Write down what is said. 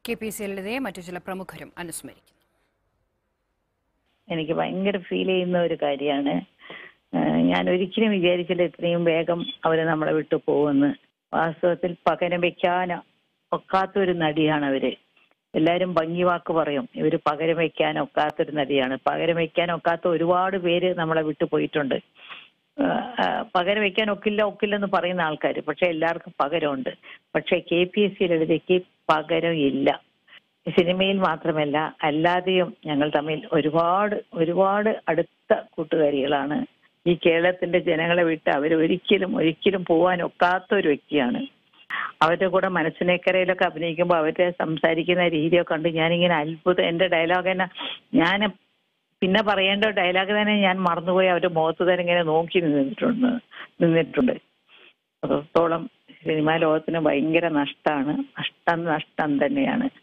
K P C ലളിതയെ മറ്റു ചില പ്രമുഖരും അനുസ്മരിക്കുന്നു എനിക്ക് ഭയങ്കര ഫീൽ ചെയ്യുന്ന ഒരു കാര്യമാണ് ഞാൻ ഒരിക്കലും വിചാരിച്ചില്ല ഇത്രയും വേഗം അവര് നമ്മളെ വിട്ടു പോകുമെന്ന് വാസ്തവത്തിൽ പകരം വെക്കാൻ ഒക്കാത്തൊരു നടിയാണ് അവര് എല്ലാരും ഭംഗി വാക്ക് പറയും ഇവര് പകരം വെക്കാൻ ഒക്കാത്തൊരു നടിയാണ് പകരം വെക്കാൻ ഒക്കാത്ത ഒരുപാട് പേര് നമ്മളെ വിട്ടു പോയിട്ടുണ്ട് ആ, പകരം വെക്കാൻ ഒക്കില്ല ഒക്കില്ലെന്ന് പറയുന്ന ആൾക്കാർ പക്ഷെ എല്ലാവർക്കും പകരമുണ്ട് പക്ഷെ കെ പി എസ് സി ലളിതയ്ക്ക് പകരം ഇല്ല സിനിമയിൽ മാത്രമല്ല അല്ലാതെയും ഞങ്ങൾ തമ്മിൽ ഒരുപാട് ഒരുപാട് അടുത്ത കൂട്ടുകാരികളാണ് ഈ കേരളത്തിന്റെ ജനങ്ങളെ വിട്ട് അവർ ഒരിക്കലും ഒരിക്കലും പോകാൻ ഒക്കാത്ത ഒരു വ്യക്തിയാണ് അവരുടെ കൂടെ മനസ്സിനേക്കരയിലൊക്കെ അഭിനയിക്കുമ്പോൾ അവരുടെ സംസാരിക്കുന്ന രീതിയൊക്കെ കണ്ട് ഞാനിങ്ങനെ അത്ഭുതം എന്റെ ഡയലോഗ് തന്നെ ഞാൻ പിന്നെ പറയേണ്ട ഡയലോഗ് തന്നെ ഞാൻ മറന്നുപോയി അവരുടെ മുഖത്ത് തന്നെ ഇങ്ങനെ നോക്കി നിന്നിട്ടുണ്ട് നിന്നിട്ടുണ്ട് അത്രത്തോളം സിനിമാ ലോകത്തിന് ഭയങ്കര നഷ്ടമാണ് നഷ്ടം നഷ്ടം തന്നെയാണ്